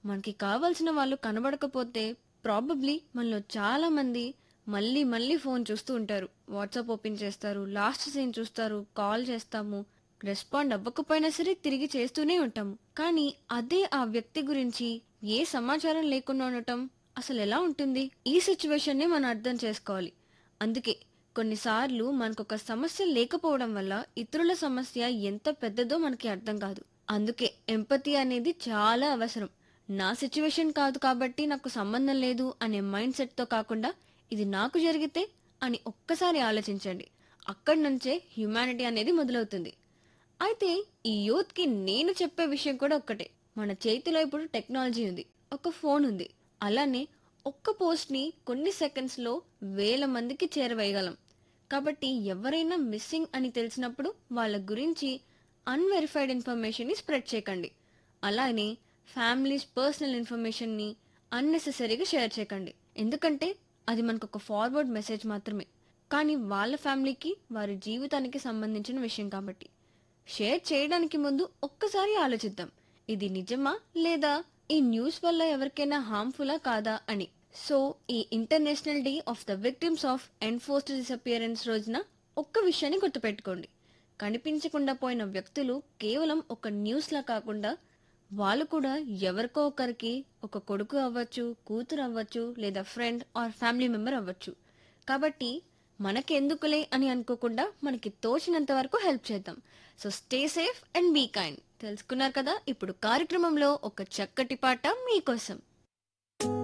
మనకి కావాల్సిన వాళ్ళు కనబడకపోతే ప్రాబబ్లీ మనలో చాలా మంది మళ్ళీ మళ్ళీ ఫోన్ చూస్తూ ఉంటారు వాట్సాప్ ఓపెన్ చేస్తారు లాస్ట్ సీన్ చూస్తారు కాల్ చేస్తాము రెస్పాండ్ అవ్వకపోయినా సరే తిరిగి చేస్తూనే ఉంటాము కానీ అదే ఆ వ్యక్తి గురించి ఏ సమాచారం లేకుండా ఉండటం అసలు ఎలా ఉంటుంది ఈ సిచ్యువేషన్ ని మనం అర్థం చేసుకోవాలి అందుకే కొన్నిసార్లు మనకొక సమస్య లేకపోవడం వల్ల ఇతరుల సమస్య ఎంత పెద్దదో మనకి అర్థం కాదు అందుకే ఎంపతి అనేది చాలా అవసరం నా సిచ్యువేషన్ కాదు కాబట్టి నాకు సంబంధం లేదు అనే మైండ్ సెట్ తో కాకుండా ఇది నాకు జరిగితే అని ఒక్కసారి ఆలోచించండి అక్కడి నుంచే హ్యుమానిటీ అనేది మొదలవుతుంది అయితే ఈ యూత్ కి నేను చెప్పే విషయం కూడా ఒక్కటే మన చేతిలో ఇప్పుడు టెక్నాలజీ ఉంది ఒక ఫోన్ ఉంది అలానే ఒక్క పోస్ట్ ని కొన్ని సెకండ్స్ లో వేల మందికి చేరవేయగలం కాబట్టి ఎవరైనా మిస్సింగ్ అని తెలిసినప్పుడు వాళ్ళ గురించి అన్వెరిఫైడ్ ఇన్ఫర్మేషన్ ని స్ప్రెడ్ చేయకండి అలానే ఫ్యామిలీస్ పర్సనల్ ఇన్ఫర్మేషన్ ని అన్నెసెసరీగా షేర్ చేయకండి ఎందుకంటే అది మనకు ఒక ఫార్వర్డ్ మెసేజ్ మాత్రమే కానీ వాళ్ళ ఫ్యామిలీకి వారి జీవితానికి సంబంధించిన విషయం కాబట్టి షేర్ చేయడానికి ముందు ఒక్కసారి ఆలోచిద్దాం ఇది నిజమా లేదా ఈ న్యూస్ వల్ల ఎవరికైనా హార్మ్ఫులా కాదా అని సో ఈ international day of the victims of enforced disappearance రోజున ఒక్క విషయాన్ని గుర్తుపెట్టుకోండి కనిపించకుండా పోయిన వ్యక్తులు కేవలం ఒక న్యూస్ లా కాకుండా వాళ్ళు కూడా ఎవరికో ఒకరికి ఒక కొడుకు అవ్వచ్చు కూతురు అవ్వచ్చు లేదా ఫ్రెండ్ ఆర్ ఫ్యామిలీ మెంబర్ అవ్వచ్చు కాబట్టి మనకెందుకులే అని అనుకోకుండా మనకి తోచినంత వరకు హెల్ప్ చేద్దాం so stay safe and be kind తెలుసుకున్నారు కదా ఇప్పుడు కార్యక్రమంలో ఒక చక్కటి పాట మీకోసం